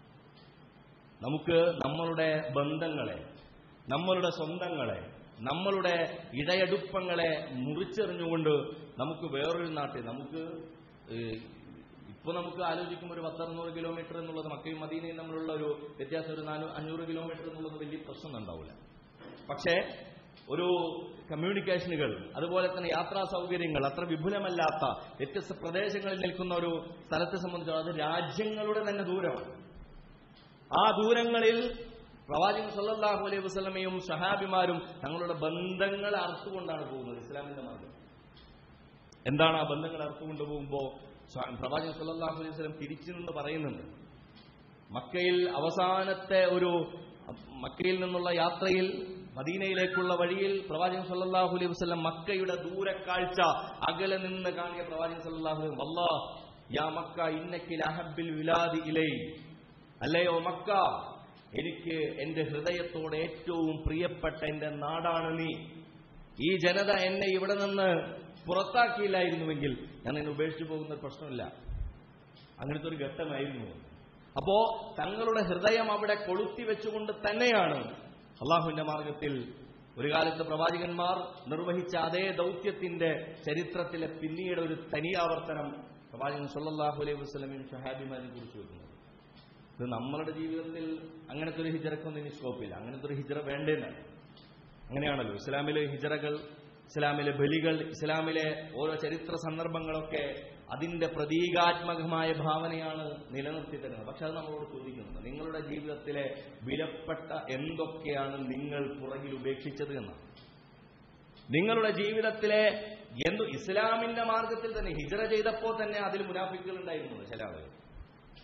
നമുക്ക് നമ്മളുടെ ബന്ധങ്ങളെ നമ്മളുടെ സ്വന്തങ്ങളെ നമ്മളുടെ ഇടയടുപ്പങ്ങളെ മുറിച്ചെറിഞ്ഞുകൊണ്ട് നമുക്ക് വേറൊരു നാട്ടിൽ നമുക്ക് ഏഹ്, ഇപ്പൊ നമുക്ക് ആലോചിക്കുമ്പോൾ ഒരു പത്തറുന്നൂറ് കിലോമീറ്റർ എന്നുള്ളത് മക്കയും മദീനയും തമ്മിലുള്ള ഒരു വ്യത്യാസം ഒരു നാനൂ അഞ്ഞൂറ് കിലോമീറ്റർ എന്നുള്ളത് വലിയ പ്രശ്നം ഉണ്ടാവില്ല പക്ഷേ ഒരു കമ്മ്യൂണിക്കേഷനുകൾ അതുപോലെ തന്നെ യാത്രാ സൗകര്യങ്ങൾ അത്ര വിപുലമല്ലാത്ത വ്യത്യസ്ത പ്രദേശങ്ങളിൽ നിൽക്കുന്ന ഒരു സ്ഥലത്തെ സംബന്ധിച്ചാൽ അത് രാജ്യങ്ങളുടെ തന്നെ ദൂരമാണ് ആ ദൂരങ്ങളിൽ പ്രവാചകൻ സല്ലല്ലാഹു അലൈഹി വസല്ലമയും സഹാബിമാരും തങ്ങളുടെ ബന്ധങ്ങൾ അറുത്തുകൊണ്ടാണ് പോകുന്നത് ഇസ്ലാമിന്റെ മാർഗം എന്താണ് ആ ബന്ധങ്ങൾ അറുത്തുകൊണ്ട് പോകുമ്പോൾ പ്രവാചകൻ സല്ലല്ലാഹു അലൈഹി വസല്ലം തിരിച്ചു നിന്ന് പറയുന്നുണ്ട് മക്കയിൽ അവസാനത്തെ ഒരു മക്കയിൽ നിന്നുള്ള യാത്രയിൽ മദീനയിലേക്കുള്ള വഴിയിൽ പ്രവാചകൻ സല്ലല്ലാഹു അലൈഹി വസല്ലം മക്കയുടെ ദൂരക്കാഴ്ച അകലെ നിന്ന് കാണിയ പ്രവാചകൻ സല്ലല്ലാഹു അലൈഹി വസല്ലം അല്ലാ യാ മക്ക ഇന്നക്കിൽ അഹബ്ബിൽ വിലാദി ഇലൈ അല്ലയോ മക്ക എനിക്ക് എന്റെ ഹൃദയത്തോട് ഏറ്റവും പ്രിയപ്പെട്ട എന്റെ നാടാണ് നീ ഈ ജനത എന്നെ ഇവിടെ നിന്ന് പുറത്താക്കിയില്ലായിരുന്നുവെങ്കിൽ ഞാൻ എന്നെ ഉപേക്ഷിച്ചു പോകുന്ന ഒരു പ്രശ്നമില്ല അങ്ങനത്തെ ഒരു ഘട്ടമായിരുന്നു അപ്പോ തങ്ങളുടെ ഹൃദയം അവിടെ കൊളുത്തി വെച്ചുകൊണ്ട് തന്നെയാണ് അള്ളാഹുവിന്റെ മാർഗത്തിൽ ഒരു കാലത്ത് പ്രവാചകന്മാർ നിർവഹിച്ച അതേ ദൗത്യത്തിന്റെ ചരിത്രത്തിലെ പിന്നീട് ഒരു തനിയാവർത്തനം പ്രവാചകൻ സല്ലല്ലാഹു അലൈഹി വസല്ലമയും ഷഹാബിമാരെ കുറിച്ച് വെക്കുന്നത് ഇത് നമ്മളുടെ ജീവിതത്തിൽ അങ്ങനത്തെ ഒരു ഹിജറക്കൊന്നും ഇനി സ്കോപ്പില്ല അങ്ങനത്തെ ഒരു ഹിജറ വേണ്ടേന്നാണ് അങ്ങനെയാണല്ലോ ഇസ്ലാമിലെ ഹിജറകൾ ഇസ്ലാമിലെ ബലികൾ ഇസ്ലാമിലെ ഓരോ ചരിത്ര സന്ദർഭങ്ങളൊക്കെ അതിന്റെ പ്രതീകാത്മകമായ ഭാവനയാണ് നിലനിർത്തി തരുന്നത് പക്ഷെ അത് നമ്മളോട് ചോദിക്കുന്നുണ്ട് നിങ്ങളുടെ ജീവിതത്തിലെ വിലപ്പെട്ട എന്തൊക്കെയാണ് നിങ്ങൾ പുറകിൽ ഉപേക്ഷിച്ചത് എന്നാണ് നിങ്ങളുടെ ജീവിതത്തിലെ എന്തു ഇസ്ലാമിന്റെ മാർഗത്തിൽ തന്നെ ഹിജറ ചെയ്തപ്പോൾ തന്നെ അതിൽ മുനാഫിക്കുകൾ ഉണ്ടായിരുന്നു ചില ആളുകൾ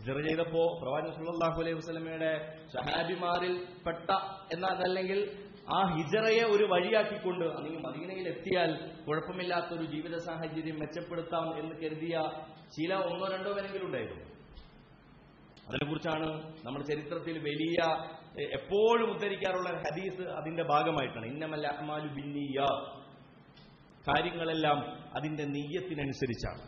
ഹിജറ ചെയ്തപ്പോ പ്രവാചകൻ സല്ലല്ലാഹു അലൈഹി വസല്ലമയുടെ സഹാബിമാരിൽ പെട്ട എന്നതല്ലെങ്കിൽ ആ ഹിജറയെ ഒരു വഴിയാക്കിക്കൊണ്ട് അല്ലെങ്കിൽ മദീനയിൽ എത്തിയാൽ കുഴപ്പമില്ലാത്തൊരു ജീവിത സാഹചര്യം മെച്ചപ്പെടുത്താം എന്ന് കരുതിയ ചില ഒന്നോ രണ്ടോ പേരെങ്കിലും ഉണ്ടായിരുന്നു അതിനെക്കുറിച്ചാണ് നമ്മൾ ചരിത്രത്തിൽ വലിയ എ- എപ്പോഴും ഉദ്ധരിക്കാറുള്ള ഒരു ഹദീസ് അതിന്റെ ഭാഗമായിട്ടാണ് ഇന്നമല്ല അഹ്മാലു ബിന്നിയ കാര്യങ്ങളെല്ലാം അതിന്റെ നെയ്യത്തിനനുസരിച്ചാണ്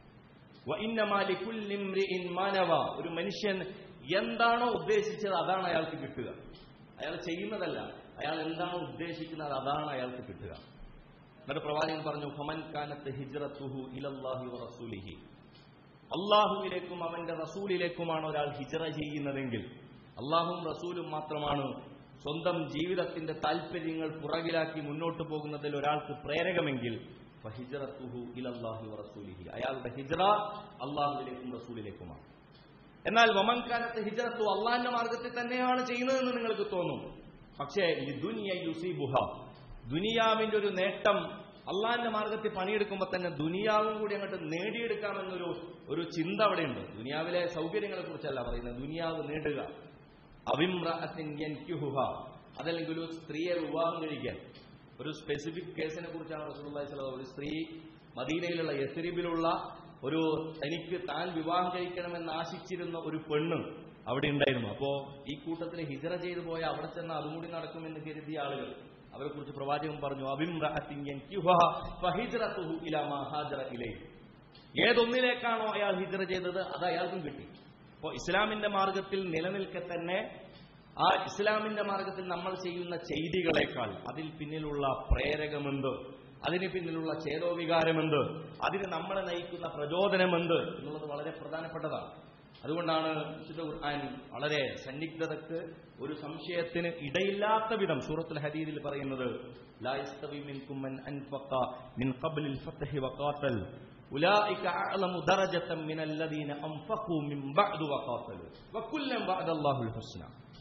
വ ഇന്നമാ ലികുല്ലി ഇംറിഇൻ മാ നവ. ഒരു മനുഷ്യൻ എന്താണോ ഉദ്ദേശിച്ചത് അതാണ് അയാൾക്ക് കിട്ടുക അയാൾ ചെയ്യുന്നതല്ല അയാൾ എന്താണോ ഉദ്ദേശിക്കുന്നത് അതാണ് അയാൾക്ക് കിട്ടുക എന്നിട്ട് പ്രവാചകൻ പറഞ്ഞു ഫമൻ കാനത്ത് ഹിജ്റത്തുഹു ഇലല്ലാഹി വ റസൂലിഹി അള്ളാഹുവിലേക്കും അവന്റെ റസൂലിലേക്കുമാണ് ഒരാൾ ഹിജറ ചെയ്യുന്നതെങ്കിൽ അള്ളാഹും റസൂലും മാത്രമാണ് സ്വന്തം ജീവിതത്തിന്റെ താല്പര്യങ്ങൾ പുറകിലാക്കി മുന്നോട്ട് പോകുന്നതിൽ ഒരാൾക്ക് പ്രേരകമെങ്കിൽ ഫഹിജറത്തുഹു ഇലല്ലാഹി വറസൂലിഹി അയാളുടെ ഹിജറ അള്ളാഹുവിലേക്കും റസൂലിലേക്കുമാണ് എന്നാൽ വമൻകാലത്ത് ഹിജറത്തു അള്ളാഹിന്റെ മാർഗത്തിൽ തന്നെയാണ് ചെയ്യുന്നതെന്ന് നിങ്ങൾക്ക് തോന്നും പക്ഷേ ലിദുനിയ യുസീബുഹ ദുനിയാവിന്റെ ഒരു നേട്ടം അള്ളാഹിന്റെ മാർഗത്തിൽ പണിയെടുക്കുമ്പോൾ തന്നെ ദുനിയാവും കൂടി അങ്ങോട്ട് നേടിയെടുക്കാമെന്നൊരു ഒരു ചിന്ത അവിടെയുണ്ട് ദുനിയാവിലെ സൗകര്യങ്ങളെ കുറിച്ചല്ല പറയുന്നത് ദുനിയാവ് നേടുക അവിമ്രഅത്തിൻ യൻകിഹുഹ അതല്ലെങ്കിൽ ഒരു സ്ത്രീയെ വിവാഹം കഴിക്കാൻ ഒരു സ്പെസിഫിക് കേസിനെ കുറിച്ചാണ് റസൂലുള്ളാഹി സ്വല്ലല്ലാഹു അലൈഹി വസല്ലം ഒരു സ്ത്രീ മദീനയിലുള്ള യസ്രിബിലുള്ള ഒരു തനിക്ക് താൻ വിവാഹം കഴിക്കണമെന്ന് ആശിച്ചിരുന്ന ഒരു പെണ്ണ് അവിടെ ഉണ്ടായിരുന്നു അപ്പോ ഈ കൂട്ടത്തിൽ ഹിജറ ചെയ്തു പോയ അവിടെ ചെന്ന് അതും കൂടി നടക്കുമെന്ന് കരുതിയ ആളുകൾ അവരെ കുറിച്ച് പ്രവാചകൻ പറഞ്ഞു അവിമ്രഅത്തിൻ യൻകിഹുഹ ഫഹിജ്റതുഹു ഇലാ മാ ഹാജറ ഇലൈഹി ഏതൊന്നിലേക്കാണോ അയാൾ ഹിജറ ചെയ്തത് അത് അയാൾക്കും കിട്ടി അപ്പോൾ ഇസ്ലാമിന്റെ മാർഗത്തിൽ നിലനിൽക്കെ തന്നെ ആ ഇസ്ലാമിന്റെ മാർഗത്തിൽ നമ്മൾ ചെയ്യുന്ന ചെയ്തികളെക്കാൾ അതിൽ പിന്നിലുള്ള പ്രേരകമെന്ത് അതിന് പിന്നിലുള്ള ചേതോവികാരമെന്ത് അതിന് നമ്മളെ നയിക്കുന്ന പ്രചോദനമെന്ത് എന്നുള്ളത് വളരെ പ്രധാനപ്പെട്ടതാണ് അതുകൊണ്ടാണ് വിശുദ്ധ ഖുർആൻ വളരെ സന്നിഗ്ധതക്ക് ഒരു സംശയത്തിന് ഇടയില്ലാത്ത വിധം സൂറത്തുൽ ഹദീദിൽ പറയുന്നത് ലാ യസ്തവി മിൻകും മൻ അൻഫഖ മിൻ ഖബ്ലിൽ ഫത്ഹി വഖാതൽ ഉലൈക അഅലമു ദറജതൻ മിനൽ ലദീന അൻഫഖു മിൻ ബഅദു വഖാതലു വകുല്ലൻ ബഅദല്ലാഹുൽ ഹുസ്ന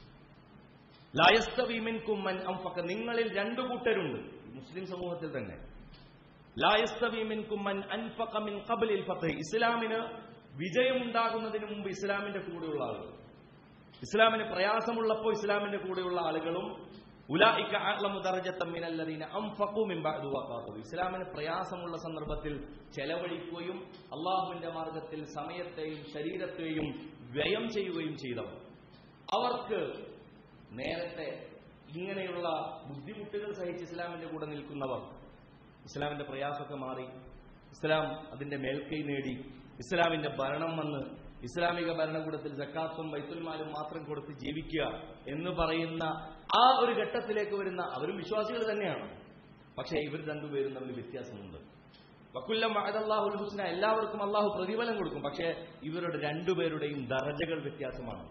ലാ യസ്തവി മിൻകും മൻ അൻഫഖ നിങ്ങളിൽ രണ്ടു കൂട്ടരുണ്ട് മുസ്ലിം സമൂഹത്തിൽ തന്നെ ലാ യസ്തവി മിൻകും മൻ അൻഫഖ മിൻ ഖബ്ലിൽ ഫത്ഹി ഇസ്ലാമിന് വിജയമുണ്ടാകുന്നതിന് മുമ്പ് ഇസ്ലാമിന്റെ കൂടെയുള്ള ആളുകൾ ഇസ്ലാമിന് പ്രയാസമുള്ളപ്പോൾ ഇസ്ലാമിന്റെ കൂടെയുള്ള ആളുകളും ഉലായിക്ക അഅ്ലമു ദറജത്തൻ മിനല്ലദീന അൻഫഖു മിൻ ബഅദു വഖാതു ഇസ്ലാമിന് പ്രയാസമുള്ള സന്ദർഭത്തിൽ ചെലവഴിക്കുകയും അള്ളാഹുവിന്റെ മാർഗത്തിൽ സമയത്തെയും ശരീരത്തെയും വ്യയം ചെയ്യുകയും ചെയ്തവർ അവർക്ക് നേരത്തെ ഇങ്ങനെയുള്ള ബുദ്ധിമുട്ടുകൾ സഹിച്ച് ഇസ്ലാമിന്റെ കൂടെ നിൽക്കുന്നവർ ഇസ്ലാമിന്റെ പ്രയാസമൊക്കെ മാറി ഇസ്ലാം അതിന്റെ മേൽക്കൈ നേടി ഇസ്ലാമിന്റെ ഭരണം വന്ന് ഇസ്ലാമിക ഭരണകൂടത്തിൽ ജക്കാത്തും വൈത്തുൽമാലും മാത്രം കൊടുത്ത് ജീവിക്കുക എന്ന് പറയുന്ന ആ ഒരു ഘട്ടത്തിലേക്ക് വരുന്ന അവരും വിശ്വാസികൾ തന്നെയാണ് പക്ഷേ ഇവർ രണ്ടുപേരും തമ്മിൽ വ്യത്യാസമുണ്ട് വക്കുല്ലം അള്ളാഹുൽ ഹുസ്ന എല്ലാവർക്കും അള്ളാഹു പ്രതിഫലം കൊടുക്കും പക്ഷേ ഇവരുടെ രണ്ടുപേരുടെയും ദറജകൾ വ്യത്യാസമാണ്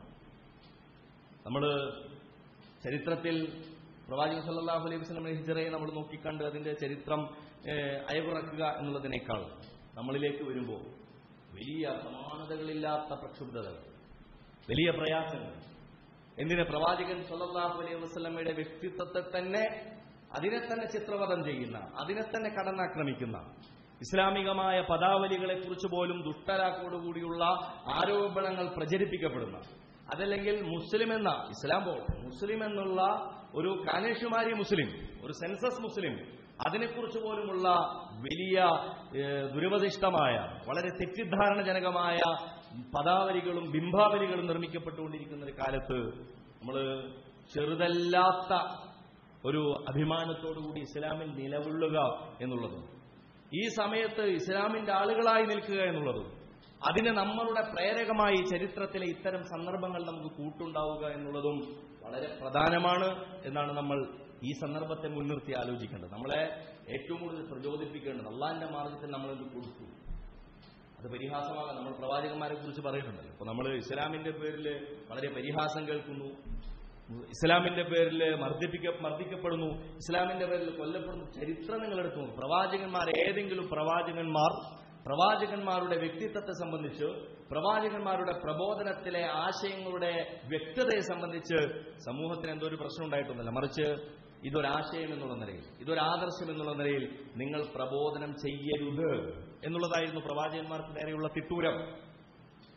നമ്മൾ ചരിത്രത്തിൽ പ്രവാചകൻ സല്ലല്ലാഹു അലൈഹി വസല്ലം ഹിജറയെ നമ്മൾ നോക്കിക്കണ്ട് അതിന്റെ ചരിത്രം ഏഹ്, അയവിറക്കുക എന്നുള്ളതിനേക്കാൾ നമ്മളിലേക്ക് വരുമ്പോൾ വലിയ സമാനതകളില്ലാത്ത പ്രക്ഷുബ്ധതകൾ വലിയ പ്രയാസങ്ങൾ എന്തിന് പ്രവാചകൻ സല്ലല്ലാഹു അലൈഹി വസല്ലമയുടെ വ്യക്തിത്വത്തെ തന്നെ അതിനെ തന്നെ ചിത്രവധം ചെയ്യുന്ന അതിനെ തന്നെ കടന്നാക്രമിക്കുന്ന ഇസ്ലാമികമായ പദാവലികളെ കുറിച്ച് പോലും ദുഷ്ടരാക്കോടുകൂടിയുള്ള ആരോപണങ്ങൾ പ്രചരിപ്പിക്കപ്പെടുന്ന അതല്ലെങ്കിൽ മുസ്ലിം എന്ന ഇസ്ലാം പോട്ടെ മുസ്ലിം എന്നുള്ള ഒരു കാനേഷുമാരി മുസ്ലിം ഒരു സെൻസസ് മുസ്ലിം അതിനെക്കുറിച്ച് പോലുമുള്ള വലിയ ഏഹ്, ദുരുപദിഷ്ടമായ വളരെ തെറ്റിദ്ധാരണജനകമായ പദാവലികളും ബിംബാവലികളും നിർമ്മിക്കപ്പെട്ടുകൊണ്ടിരിക്കുന്ന ഒരു കാലത്ത് നമ്മൾ ചെറുതല്ലാത്ത ഒരു അഭിമാനത്തോടുകൂടി ഇസ്ലാമിൽ നിലകൊള്ളുക എന്നുള്ളതും ഈ സമയത്ത് ഇസ്ലാമിന്റെ ആളുകളായി നിൽക്കുക എന്നുള്ളതും അതിന് നമ്മളുടെ പ്രേരകമായി ചരിത്രത്തിലെ ഇത്തരം സന്ദർഭങ്ങൾ നമുക്ക് കൂട്ടുണ്ടാവുക എന്നുള്ളതും വളരെ പ്രധാനമാണ് എന്നാണ് നമ്മൾ ഈ സന്ദർഭത്തെ മുൻനിർത്തി ആലോചിക്കേണ്ടത് നമ്മളെ ഏറ്റവും കൂടുതൽ പ്രചോദിപ്പിക്കേണ്ടത് അള്ളാഹിന്റെ മാർഗത്തിൽ നമ്മളെന്ത് കൊടുത്തു അത് പരിഹാസമാകാം നമ്മൾ പ്രവാചകന്മാരെ കുറിച്ച് പറയുന്നുണ്ടല്ലോ അപ്പൊ നമ്മൾ ഇസ്ലാമിന്റെ പേരിൽ വളരെ പരിഹാസം കേൾക്കുന്നു ഇസ്ലാമിന്റെ പേരിൽ മർദ്ദിപ്പിക്ക മർദ്ദിക്കപ്പെടുന്നു ഇസ്ലാമിന്റെ പേരിൽ കൊല്ലപ്പെടുന്നു ചരിത്രം നിങ്ങൾ എടുത്തു നോക്കും പ്രവാചകന്മാർ ഏതെങ്കിലും പ്രവാചകന്മാർ പ്രവാചകന്മാരുടെ വ്യക്തിത്വത്തെ സംബന്ധിച്ച് പ്രവാചകന്മാരുടെ പ്രബോധനത്തിലെ ആശയങ്ങളുടെ വ്യക്തതയെ സംബന്ധിച്ച് സമൂഹത്തിന് എന്തോ ഒരു പ്രശ്നം ഉണ്ടായിട്ടൊന്നുമില്ല മറിച്ച് ഇതൊരാശയം എന്നുള്ള നിലയിൽ ഇതൊരാദർശം എന്നുള്ള നിലയിൽ നിങ്ങൾ പ്രബോധനം ചെയ്യരുത് എന്നുള്ളതായിരുന്നു പ്രവാചകന്മാർക്ക് നേരെയുള്ള തിട്ടൂരം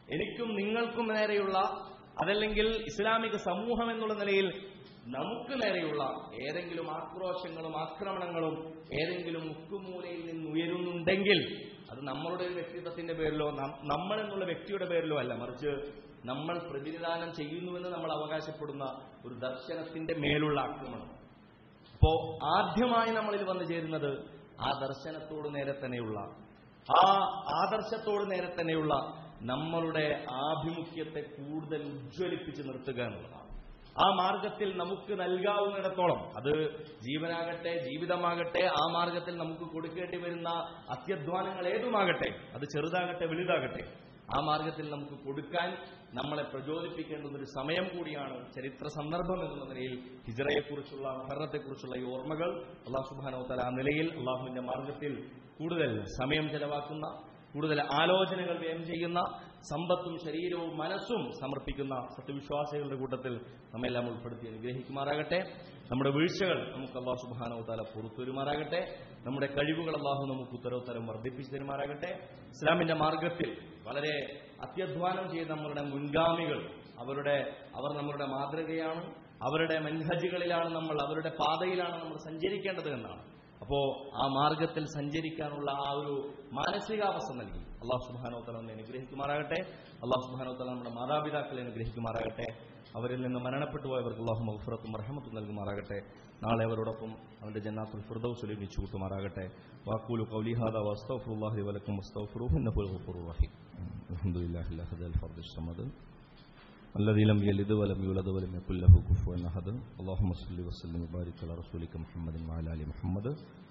എനിക്കും നിങ്ങൾക്കും നേരെയുള്ള അതല്ലെങ്കിൽ ഇസ്ലാമിക സമൂഹം എന്നുള്ള നിലയിൽ നമുക്ക് നേരെയുള്ള ഏതെങ്കിലും ആക്രോശങ്ങളും ആക്രമണങ്ങളും ഏതെങ്കിലും മുക്കുമൂലയിൽ നിന്ന് ഉയരുന്നുണ്ടെങ്കിൽ അത് നമ്മളുടെ ഒരു വ്യക്തിത്വത്തിന്റെ പേരിലോ നം- നമ്മൾ എന്നുള്ള വ്യക്തിയുടെ പേരിലോ അല്ല മറിച്ച് നമ്മൾ പ്രതിനിധാനം ചെയ്യുന്നുവെന്ന് നമ്മൾ അവകാശപ്പെടുന്ന ഒരു ദർശനത്തിന്റെ മേലുള്ള ആക്രമണം അപ്പോ ആദ്യമായി നമ്മളിൽ വന്നു ചേരുന്നത് ആ ദർശനത്തോട് നേരെ തന്നെയുള്ള ആ ആദർശത്തോട് നേരെ തന്നെയുള്ള നമ്മളുടെ ആഭിമുഖ്യത്തെ കൂടുതൽ ഉജ്ജ്വലിപ്പിച്ച് നിർത്തുക എന്നുള്ളതാണ് ആ മാർഗത്തിൽ നമുക്ക് നൽകാവുന്നിടത്തോളം അത് ജീവനാകട്ടെ ജീവിതമാകട്ടെ ആ മാർഗത്തിൽ നമുക്ക് കൊടുക്കേണ്ടി വരുന്ന അത്യധ്വാനങ്ങൾ ഏതുമാകട്ടെ അത് ചെറുതാകട്ടെ വലുതാകട്ടെ ആ മാർഗത്തിൽ നമുക്ക് കൊടുക്കാൻ നമ്മളെ പ്രചോദിപ്പിക്കേണ്ടുന്ന ഒരു സമയം കൂടിയാണ് ചരിത്ര സന്ദർഭം എന്നുള്ള നിലയിൽ ഹിജറയെക്കുറിച്ചുള്ള ഭരണത്തെക്കുറിച്ചുള്ള ഈ ഓർമ്മകൾ അള്ളാഹു സുബാനോത്തല ആ നിലയിൽ അള്ളാഹുവിന്റെ മാർഗത്തിൽ കൂടുതൽ സമയം ചെലവാക്കുന്ന കൂടുതൽ ആലോചനകൾ വ്യയം ചെയ്യുന്ന സമ്പത്തും ശരീരവും മനസ്സും സമർപ്പിക്കുന്ന സത്യവിശ്വാസികളുടെ കൂട്ടത്തിൽ നമ്മെല്ലാം ഉൾപ്പെടുത്തി അനുഗ്രഹിക്കുമാറാകട്ടെ നമ്മുടെ വീഴ്ചകൾ നമുക്ക് അള്ളാഹു സുബാനോ താല പുറത്തുവരുമാറാകട്ടെ നമ്മുടെ കഴിവുകൾ അള്ളാഹു നമുക്ക് ഉത്തരോത്തരം വർദ്ധിപ്പിച്ചു തരുമാറാകട്ടെ ഇസ്ലാമിന്റെ മാർഗത്തിൽ വളരെ അത്യധ്വാനം ചെയ്ത നമ്മളുടെ മുൻഗാമികൾ അവരുടെ അവർ നമ്മളുടെ മാതൃകയാണ് അവരുടെ മെൻഹജുകളിലാണ് നമ്മൾ അവരുടെ പാതയിലാണ് നമ്മൾ സഞ്ചരിക്കേണ്ടത് എന്നാണ് അപ്പോ ആ മാർഗത്തിൽ സഞ്ചരിക്കാനുള്ള ആ ഒരു മാനസികാവസ്ഥ നൽകി അള്ളാഹു സുബാനോത്തല നമ്മെ അനുഗ്രഹിക്കുമാറാകട്ടെ അള്ളാഹു സുബാനോത്തല നമ്മുടെ മാതാപിതാക്കളെ അനുഗ്രഹിക്കുമാറാകട്ടെ അവരിൽ നിന്ന് മരണപ്പെട്ടു പോയവർക്ക് അള്ളാഹു മഹഫുറത്തും റഹമത്തും നൽകുമാറാകട്ടെ നാളെ അവരോടൊപ്പം അവന്റെ ജന്നാത്തുൽ ഫിർദൌസ് ഒരുമിച്ച് കൂട്ടുമാറാകട്ടെ വാക്കൂലു കൗലിഹാദ വസ്തഫുല്ലാഹി വലക്കും വസ്തഫുറുഹു ഇന്നഹുൽ ഗഫൂറുർ റഹീം അൽഹംദുലില്ലാഹി ലഹദൽ ഫർദ് സമദ് الذي لم يلد ولم يولد ولم يكن له كفوا احد اللهم صل وسلم وبارك على رسولك محمد وعلى ال محمد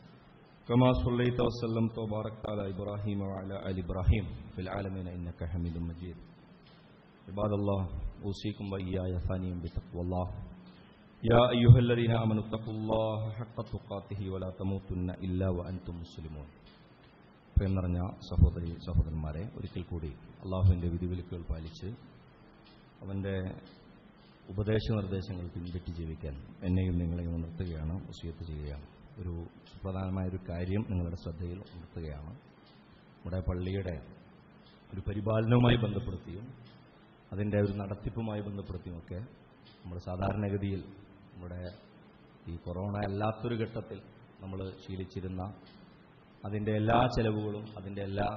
كما صليت وسلمت وباركت على ابراهيم وعلى ال ابراهيم في العالمين انك حميد مجيد عباد الله اوصيكم واياي ثانيا بتقوى الله يا ايها الذين امنوا اتقوا الله حق تقاته ولا تموتن الا وانتم مسلمون പ്രിയം നിറഞ്ഞ സഹോദരി സഹോദരന്മാരെ ഒരിക്കൽ കൂടി അള്ളാഹുവിൻ്റെ വിധിവിലക്കുകൾ പാലിച്ച് അവൻ്റെ ഉപദേശ നിർദ്ദേശങ്ങൾ പിൻപറ്റി ജീവിക്കാൻ എന്നെയും നിങ്ങളെയും ഉണർത്തുകയാണ് വസിയത്ത് ചെയ്യുകയാണ് ഒരു സുപ്രധാനമായ ഒരു കാര്യം നിങ്ങളുടെ ശ്രദ്ധയിൽ ഉണർത്തുകയാണ് നമ്മുടെ പള്ളിയുടെ ഒരു പരിപാലനവുമായി ബന്ധപ്പെടുത്തിയും അതിൻ്റെ ഒരു നടത്തിപ്പുമായി ബന്ധപ്പെടുത്തിയുമൊക്കെ നമ്മൾ സാധാരണഗതിയിൽ നമ്മുടെ ഈ കൊറോണ അല്ലാത്തൊരു ഘട്ടത്തിൽ നമ്മൾ ശീലിച്ചിരുന്ന അതിൻ്റെ എല്ലാ ചെലവുകളും അതിൻ്റെ എല്ലാ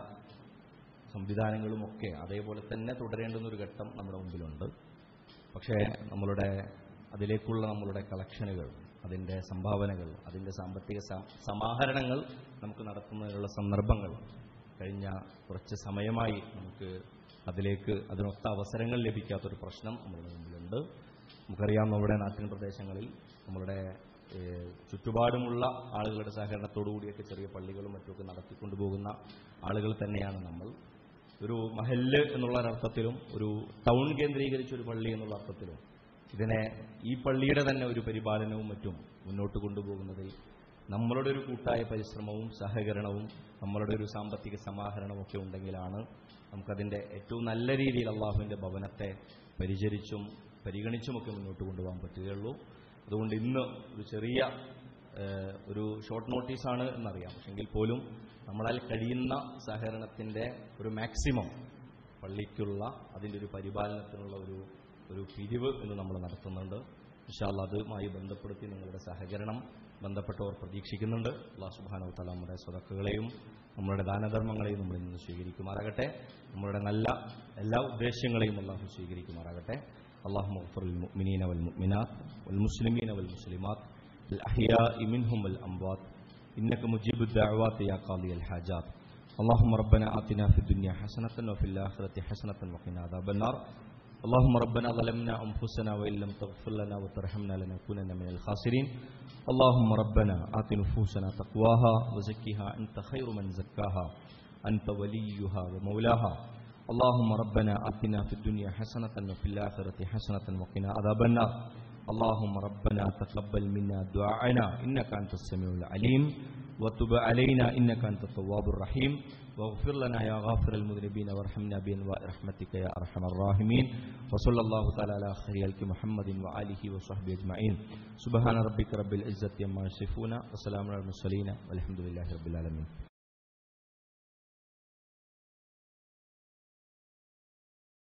സംവിധാനങ്ങളും ഒക്കെ അതേപോലെ തന്നെ തുടരേണ്ടുന്ന ഒരു ഘട്ടം നമ്മുടെ മുമ്പിലുണ്ട് പക്ഷേ നമ്മളുടെ അതിലേക്കുള്ള നമ്മളുടെ കളക്ഷനുകൾ അതിൻ്റെ സംഭാവനകൾ അതിൻ്റെ സാമ്പത്തിക സ- സമാഹരണങ്ങൾ നമുക്ക് നടത്തുന്നതിനുള്ള സന്ദർഭങ്ങൾ കഴിഞ്ഞ കുറച്ച് സമയമായി നമുക്ക് അതിലേക്ക് അതിനൊത്ത അവസരങ്ങൾ ലഭിക്കാത്തൊരു പ്രശ്നം നമ്മുടെ മുമ്പിലുണ്ട് നമുക്കറിയാം നമ്മുടെ നാട്ടിൻ പ്രദേശങ്ങളിൽ നമ്മളുടെ ഏഹ്, ചുറ്റുപാടുമുള്ള ആളുകളുടെ സഹകരണത്തോടു കൂടിയൊക്കെ ചെറിയ പള്ളികളും മറ്റുമൊക്കെ നടത്തിക്കൊണ്ടുപോകുന്ന ആളുകൾ തന്നെയാണ് നമ്മൾ ഒരു മഹല്ല് എന്നുള്ള ഒരർത്ഥത്തിലും ഒരു ടൗൺ കേന്ദ്രീകരിച്ച ഒരു പള്ളി എന്നുള്ള അർത്ഥത്തിലും ഇതിനെ ഈ പള്ളിയുടെ തന്നെ ഒരു പരിപാലനവും മറ്റും മുന്നോട്ട് കൊണ്ടുപോകുന്നതിൽ നമ്മളുടെ ഒരു കൂട്ടായ പരിശ്രമവും സഹകരണവും നമ്മളുടെ ഒരു സാമ്പത്തിക സമാഹരണവും ഒക്കെ ഉണ്ടെങ്കിലാണ് നമുക്കതിൻ്റെ ഏറ്റവും നല്ല രീതിയിൽ അള്ളാഹുവിൻ്റെ ഭവനത്തെ പരിചരിച്ചും പരിഗണിച്ചുമൊക്കെ മുന്നോട്ട് കൊണ്ടുപോകാൻ പറ്റുകയുള്ളൂ അതുകൊണ്ട് ഇന്ന് ഒരു ചെറിയ ഏഹ്, ഒരു ഷോർട്ട് നോട്ടീസാണ് എന്നറിയാം പക്ഷെങ്കിൽ പോലും നമ്മളാൽ കഴിയുന്ന സഹകരണത്തിൻ്റെ ഒരു മാക്സിമം പള്ളിക്കുള്ള അതിൻ്റെ ഒരു പരിപാലനത്തിനുള്ള ഒരു ഒരു പിരിവ് എന്ന് നമ്മൾ നടത്തുന്നുണ്ട് ഇൻഷാല്ല അതുമായി ബന്ധപ്പെടുത്തി നിങ്ങളുടെ സഹകരണം ബന്ധപ്പെട്ടവർ പ്രതീക്ഷിക്കുന്നുണ്ട് അള്ളാഹു സുബ്ഹാനഹു വതആല നമ്മുടെ സ്വതക്കുകളെയും നമ്മളുടെ ദാനധർമ്മങ്ങളെയും നമ്മളിൽ നിന്ന് സ്വീകരിക്കുമാറാകട്ടെ നമ്മളുടെ നല്ല എല്ലാ ഉദ്ദേശങ്ങളെയും അള്ളാഹു സ്വീകരിക്കുമാറാകട്ടെ അള്ളാഹു മഗ്ഫിർ മുഅ്മിനീന വൽ മുഅ്മിനാത്ത് വൽ മുസ്ലിമീന വൽ മുസ്ലിമാത്ത് الأحياء منهم والأموات إنك مجيب الدعوات يا قاضي الحاجات اللهم ربنا آتنا في الدنيا حسنة وفي الآخرة حسنة وقنا عذاب النار اللهم ربنا ظلمنا أنفسنا وإن لم تغفر لنا وترحمنا لنكونن من الخاسرين اللهم ربنا آت نفوسنا تقواها وزكها أنت خير من زكاها أنت وليها ومولاها اللهم ربنا آتنا في الدنيا حسنة وفي الآخرة حسنة وقنا عذاب النار اللهم ربنا تقبل منا دعاءنا إنك أنت السميع العليم وتب علينا إنك أنت التواب الرحيم واغفر لنا يا غافر المذنبين وارحمنا بأنواع رحمتك يا أرحم الراحمين وصلى الله تعالى على خير خلق محمد وآله وصحبه أجمعين سبحان ربك رب العزة عما يصفون وسلام على المرسلين والحمد لله رب العالمين